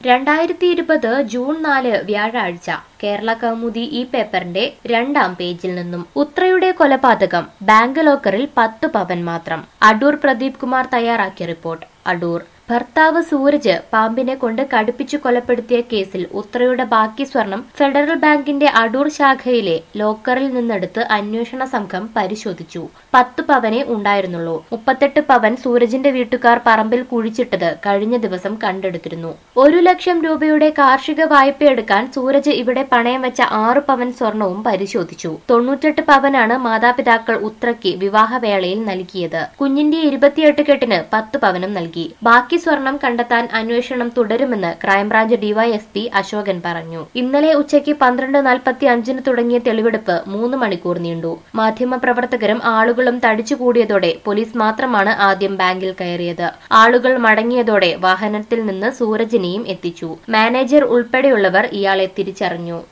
രണ്ടായിരത്തി ഇരുപത് ജൂൺ നാല് വ്യാഴാഴ്ച കേരള കൗമുദി ഈ പേപ്പറിന്റെ രണ്ടാം പേജിൽ നിന്നും ഉത്രയുടെ കൊലപാതകം ബാങ്ക് ലോക്കറിൽ പത്ത് പവൻ മാത്രം അടൂർ പ്രദീപ് കുമാർ തയ്യാറാക്കിയ റിപ്പോർട്ട് അടൂർ ഭർത്താവ് സൂരജ് പാമ്പിനെ കൊണ്ട് കടുപ്പിച്ചു കൊലപ്പെടുത്തിയ കേസിൽ ഉത്രയുടെ ബാക്കി സ്വർണം ഫെഡറൽ ബാങ്കിന്റെ അടൂർ ശാഖയിലെ ലോക്കറിൽ നിന്നെടുത്ത് അന്വേഷണ സംഘം പരിശോധിച്ചു പത്ത് പവനെ ഉണ്ടായിരുന്നുള്ളൂ മുപ്പത്തെട്ട് പവൻ സൂരജിന്റെ വീട്ടുകാർ പറമ്പിൽ കുഴിച്ചിട്ടത് കഴിഞ്ഞ ദിവസം കണ്ടെടുത്തിരുന്നു ഒരു ലക്ഷം രൂപയുടെ കാർഷിക വായ്പയെടുക്കാൻ സൂരജ് ഇവിടെ പണയം വെച്ച ആറ് പവൻ സ്വർണവും പരിശോധിച്ചു തൊണ്ണൂറ്റെട്ട് പവനാണ് മാതാപിതാക്കൾ ഉത്രയ്ക്ക് വിവാഹവേളയിൽ നൽകിയത് കുഞ്ഞിന്റെ ഇരുപത്തിയെട്ട് കെട്ടിന് പത്ത് പവനും നൽകി ബാക്കി സ്വർണം കണ്ടെത്താൻ അന്വേഷണം തുടരുമെന്ന് ക്രൈംബ്രാഞ്ച് ഡിവൈഎസ്പി അശോകൻ പറഞ്ഞു ഇന്നലെ ഉച്ചയ്ക്ക് പന്ത്രണ്ട് നാൽപ്പത്തി അഞ്ചിന് തുടങ്ങിയ തെളിവെടുപ്പ് മൂന്ന് മണിക്കൂർ നീണ്ടു മാധ്യമപ്രവർത്തകരും ആളുകളും തടിച്ചുകൂടിയതോടെ പോലീസ് മാത്രമാണ് ആദ്യം ബാങ്കിൽ കയറിയത് ആളുകൾ മടങ്ങിയതോടെ വാഹനത്തിൽ നിന്ന് സൂരജിനെയും എത്തിച്ചു മാനേജർ ഉൾപ്പെടെയുള്ളവർ ഇയാളെ തിരിച്ചറിഞ്ഞു